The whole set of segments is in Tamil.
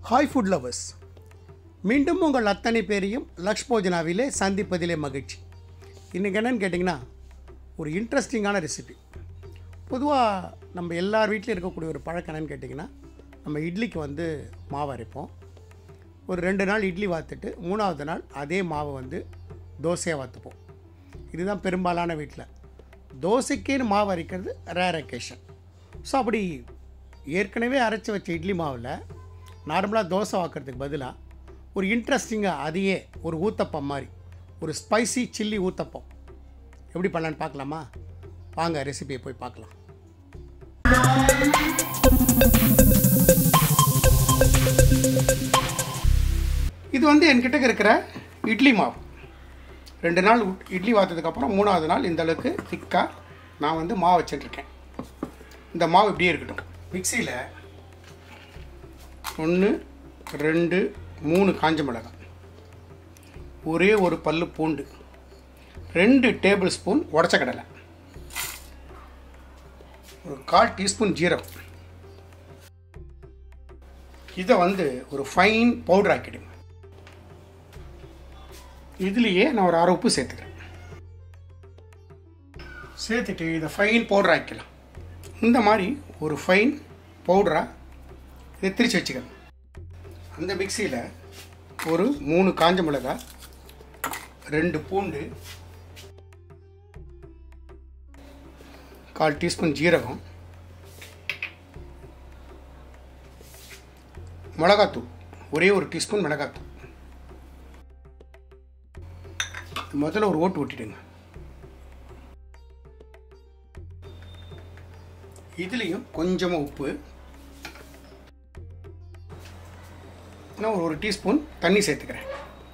ஹாய் ஃபுட் லவர்ஸ் மீண்டும் உங்கள் அத்தனை பேரையும் லக்ஷ் போஜனாவிலே சந்திப்பதிலே மகிழ்ச்சி இன்றைக்கி என்னன்னு கேட்டிங்கன்னா ஒரு இன்ட்ரெஸ்டிங்கான ரெசிபி பொதுவாக நம்ம எல்லார் வீட்லேயும் இருக்கக்கூடிய ஒரு பழக்கம் என்னன்னு கேட்டிங்கன்னா நம்ம இட்லிக்கு வந்து மாவு அரைப்போம் ஒரு ரெண்டு நாள் இட்லி வாத்துட்டு மூணாவது நாள் அதே மாவை வந்து தோசையாக வாத்துப்போம் இதுதான் பெரும்பாலான வீட்டில் தோசைக்கேன்னு மாவு அரைக்கிறது ரேர் அக்கேஷன் ஸோ அப்படி ஏற்கனவே அரைச்சி வச்ச இட்லி மாவில் நார்மலாக தோசை வாக்குறதுக்கு பதிலாக ஒரு இன்ட்ரெஸ்டிங்காக அதையே ஒரு ஊத்தப்பம் மாதிரி ஒரு ஸ்பைசி சில்லி ஊத்தப்பம் எப்படி பண்ணலான்னு பார்க்கலாமா வாங்க ரெசிபியை போய் பார்க்கலாம் இது வந்து என்கிட்ட இருக்கிற இட்லி மாவு ரெண்டு நாள் உட்- இட்லி வாத்ததுக்கப்புறம் மூணாவது நாள் இந்த அளவுக்கு திக்காக நான் வந்து மாவு வச்சிட்ருக்கேன் இந்த மாவு இப்படியே இருக்கட்டும் மிக்சியில் ஒன்று ரெண்டு மூணு காஞ்ச மிளகாய் ஒரே ஒரு பல்லு பூண்டு ரெண்டு டேபிள் ஸ்பூன் உடச்ச கடலை ஒரு கால் டீஸ்பூன் ஜீரகம் இதை வந்து ஒரு ஃபைன் பவுடர் ஆக்கிடுங்க இதுலேயே நான் ஒரு அரை உப்பு சேர்த்துக்கிறேன் சேர்த்துட்டு இதை ஃபைன் பவுடர் ஆக்கிக்கலாம் இந்த மாதிரி ஒரு ஃபைன் பவுடராக இதை திரிச்சு வச்சுக்கணும் அந்த மிக்சியில் ஒரு மூணு காஞ்ச மிளகாய் ரெண்டு பூண்டு கால் டீஸ்பூன் ஜீரகம் மிளகாத்தூள் ஒரே ஒரு டீஸ்பூன் மிளகாத்தூள் முதல்ல ஒரு ஓட்டு ஓட்டிடுங்க இதுலேயும் கொஞ்சமாக உப்பு நான் ஒரு ஒரு டீஸ்பூன் தண்ணி சேர்த்துக்கிறேன்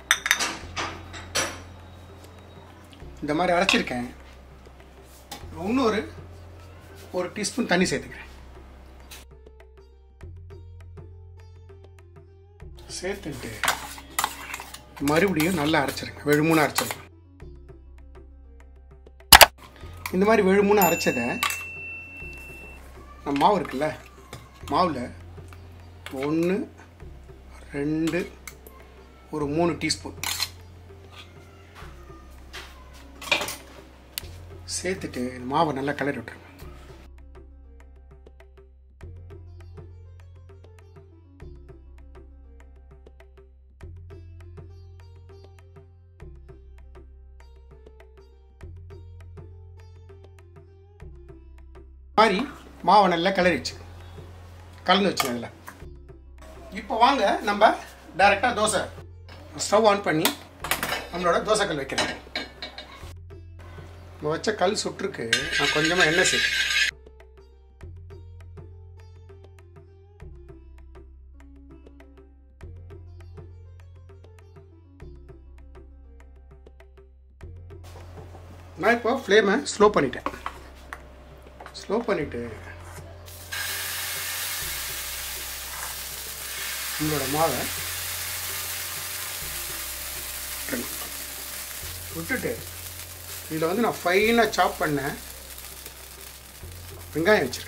இந்த மாதிரி அரைச்சிருக்கேன் இன்னொரு ஒரு டீஸ்பூன் தண்ணி சேர்த்துக்கிறேன் சேர்த்துட்டு மறுபடியும் நல்லா அரைச்சிருங்க வெழுமூணு அரைச்சிருங்க இந்த மாதிரி வெழுமூணு அரைச்சதை நம்ம மாவு இருக்குல்ல மாவில் ஒன்று ரெண்டு ஒரு மூணு டீஸ்பூன் சேர்த்துட்டு இந்த மாவை நல்லா கிளறி விட்டுருங்க மாதிரி மாவை நல்லா கிளறிச்சு கலந்து வச்சு அதில் இப்போ வாங்க நம்ம டைரெக்டாக தோசை ஸ்டவ் ஆன் பண்ணி நம்மளோட தோசைக்கல் வைக்கிறேன் நம்ம வச்ச கல் சுற்றுக்கு நான் கொஞ்சமாக எண்ணெய் சேர்த்து நான் இப்போ ஃப்ளேமை ஸ்லோ பண்ணிட்டேன் ஸ்லோ பண்ணிவிட்டு உங்களோட மாவை விட்டுருங்க. விட்டுட்டு இதில் வந்து நான் ஃபைனாக சாப் பண்ண வெங்காயம் வச்சுருக்கேன்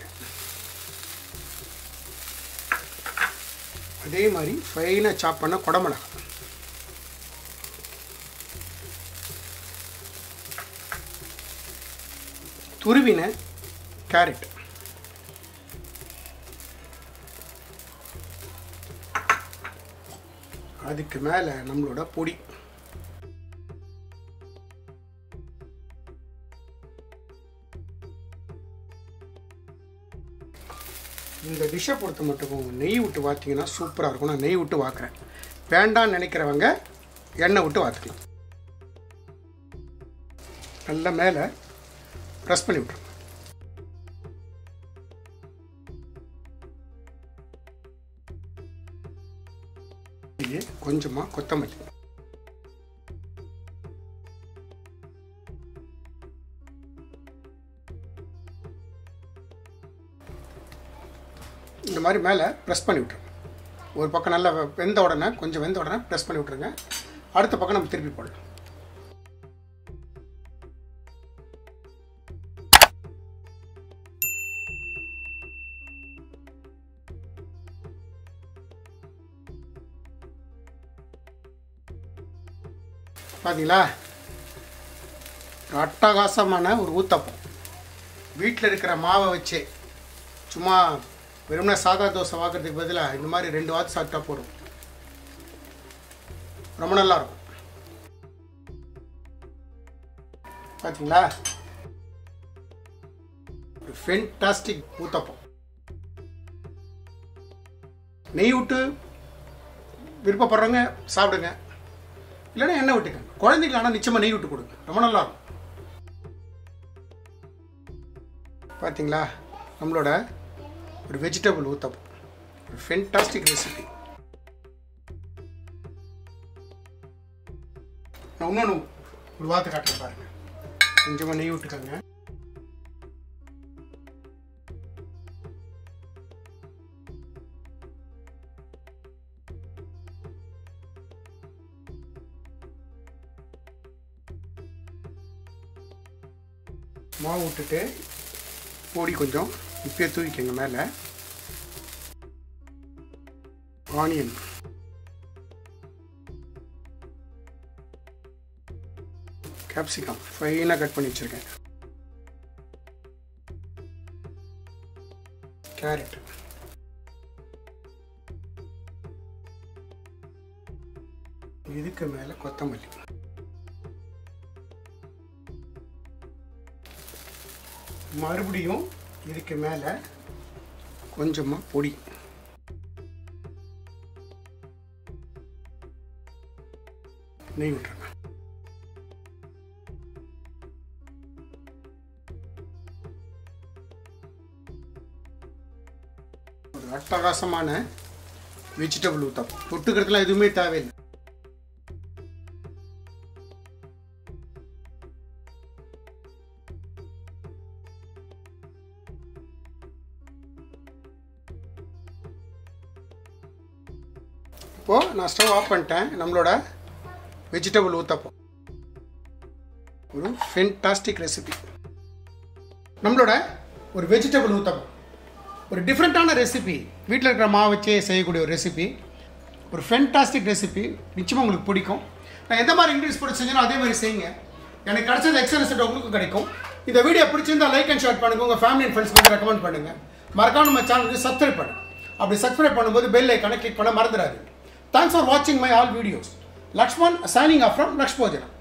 அதே மாதிரி ஃபைனாக சாப் பண்ண குடமிளகா துருவின கேரட் அதுக்கு மேலே நம்மளோட பொடி இந்த டிஷ்ஷை பொறுத்த மட்டும் நெய் விட்டு வாத்திங்கன்னா சூப்பராக இருக்கும் நான் நெய் விட்டு வாக்குறேன் வேண்டாம்னு நினைக்கிறவங்க எண்ணெய் விட்டு வாத்துக்கலாம் நல்லா மேலே ப்ரெஸ் பண்ணி விட்ருங்க இது கொஞ்சமாக கொத்தமல்லி இந்த மாதிரி மேலே ப்ரெஸ் பண்ணி விட்ருங்க ஒரு பக்கம் நல்லா வெ- வெந்த உடனே கொஞ்சம் வெந்த உடனே ப்ரெஸ் பண்ணி விட்ருங்க அடுத்த பக்கம் நம்ம திருப்பி போடலாம் பார்த்தீங்களா ஒரு அட்டகாசமான ஒரு ஊத்தப்பம் வீட்டில் இருக்கிற மாவை வச்சே சும்மா வெறுமனே சாதா தோசை வாக்குறதுக்கு பதிலாக இந்த மாதிரி ரெண்டு வாத்து சாப்பிட்டா போதும் ரொம்ப நல்லா இருக்கும் பார்த்தீங்களா ஒரு ஃபென்டாஸ்டிக் ஊத்தப்பம் நெய் விட்டு விருப்பப்படுறவங்க சாப்பிடுங்க இல்லைன்னா எண்ணெய் விட்டுக்கங்க குழந்தைக்கு ஆனால் நிச்சயமாக நெய் விட்டு கொடுங்க ரொம்ப நல்லா இருக்கும் பார்த்தீங்களா நம்மளோட ஒரு வெஜிடபிள் ஊத்தப்பம் ஒரு ஃபென்டாஸ்டிக் ரெசிபி நான் இன்னொன்று ஒரு வார்த்தை காட்டுறேன் பாருங்க கொஞ்சமாக நெய் விட்டுக்கோங்க மாவு விட்டுட்டு பொடி கொஞ்சம் இப்பயே தூக்கிக்கங்க மேலே ஆனியன் கேப்சிகம் ஃபைனாக கட் பண்ணி வச்சுருக்கேன் கேரட் இதுக்கு மேலே கொத்தமல்லி மறுபடியும் இதுக்கு மேலே கொஞ்சமாக பொடி நெய் விட்டுருங்க ஒரு அட்டகாசமான வெஜிடபிள் ஊத்தப்பம் தொட்டுக்கிறதுலாம் எதுவுமே தேவையில்லை இப்போது நான் ஸ்டவ் ஆஃப் பண்ணிட்டேன் நம்மளோட வெஜிடபிள் ஊத்தப்பம் ஒரு ஃபென்டாஸ்டிக் ரெசிபி நம்மளோட ஒரு வெஜிடபிள் ஊத்தப்பம் ஒரு டிஃப்ரெண்ட்டான ரெசிபி வீட்டில் இருக்கிற மாவு வச்சே செய்யக்கூடிய ஒரு ரெசிபி ஒரு ஃபென்டாஸ்டிக் ரெசிபி நிச்சயமாக உங்களுக்கு பிடிக்கும் நான் எந்த மாதிரி இன்க்ரீஸ் போட்டு செஞ்சேனோ அதே மாதிரி செய்யுங்க எனக்கு கிடைச்சது எக்ஸல் செட் உங்களுக்கும் கிடைக்கும் இந்த வீடியோ பிடிச்சிருந்தா லைக் அண்ட் ஷேர் பண்ணுங்க உங்கள் ஃபேமிலி அண்ட் ஃப்ரெண்ட்ஸ்க்கு ரெக்கமெண்ட் பண்ணுங்க மறக்காம நம்ம சேனலுக்கு சப்ஸ்கிரைப் பண்ணுங்க அப்படி சப்ஸ்கிரைப் பண்ணும்போது பெல் ஐக்கானை கிளிக் பண்ண மறந்துடாதீங்க தேங்க்ஸ் ஃபார் வாட்சிங் my all videos Lakshman signing off from லக்ஷ்மோஜனா